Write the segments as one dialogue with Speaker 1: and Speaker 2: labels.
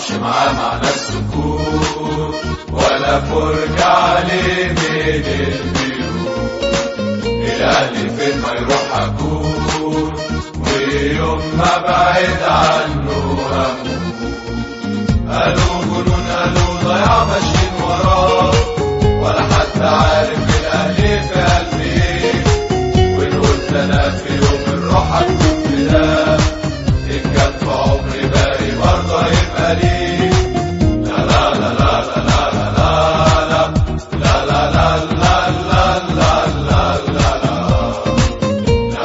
Speaker 1: اقعدش معاه معنى السكوت ولا فرجة عليه من البيوت الاهلي فين ما يروح اكون ويوم ما بعد عنه هموت قالوا جنون قالوا ضياع ماشيين وراه ولا حد عارف الاهلي في قلبي ايه وان قلت انا في يوم الروح اكون في ده ان كان في عمري باقي برضه هيبقى ليه لا لا لا لا لا لا لا لا لا لا لا لا لا لا لا لا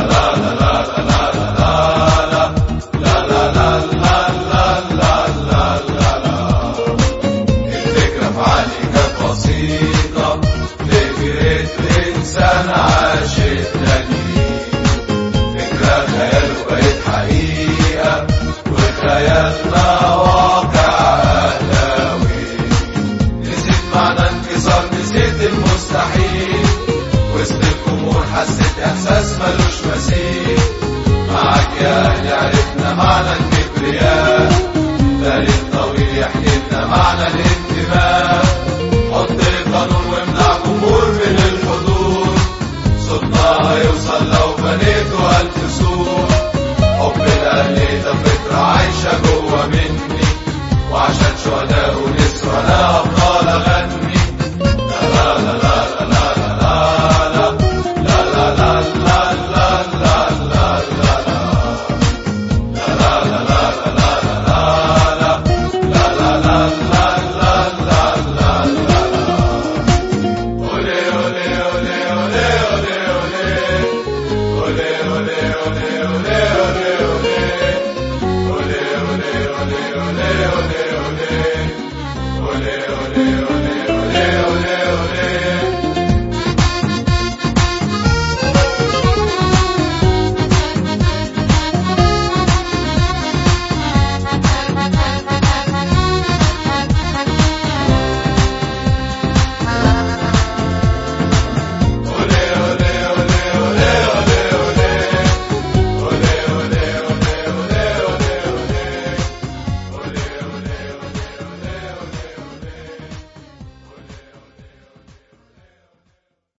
Speaker 1: الفكرة في علي كانت بسيطة فكرة إنسان عاشق نجيب فكرة خياله بقت حقيقة وخيالنا واقع أهلاوي نسيت معنى انكسار نسيت المستحيل وسط الجمهور حسيت إحساس ملوش مثيل معاك يا أهلي عرفنا معنى الكبرياء تاريخ طويل يحكي لنا معنى الانتماء حط القانون وامنع جمهور من الحضور صوتنا هيوصل لو بنيتوا ألف سور حب الأهلي ده فكرة عايشة جوه مني وعشان شهداء ونسر أنا أفضل أغني لا لا لا لا لا لا لا لا لا لا لا لا لا لا Ole, ole, ole, ole, ole, ole, ole, ole, ole,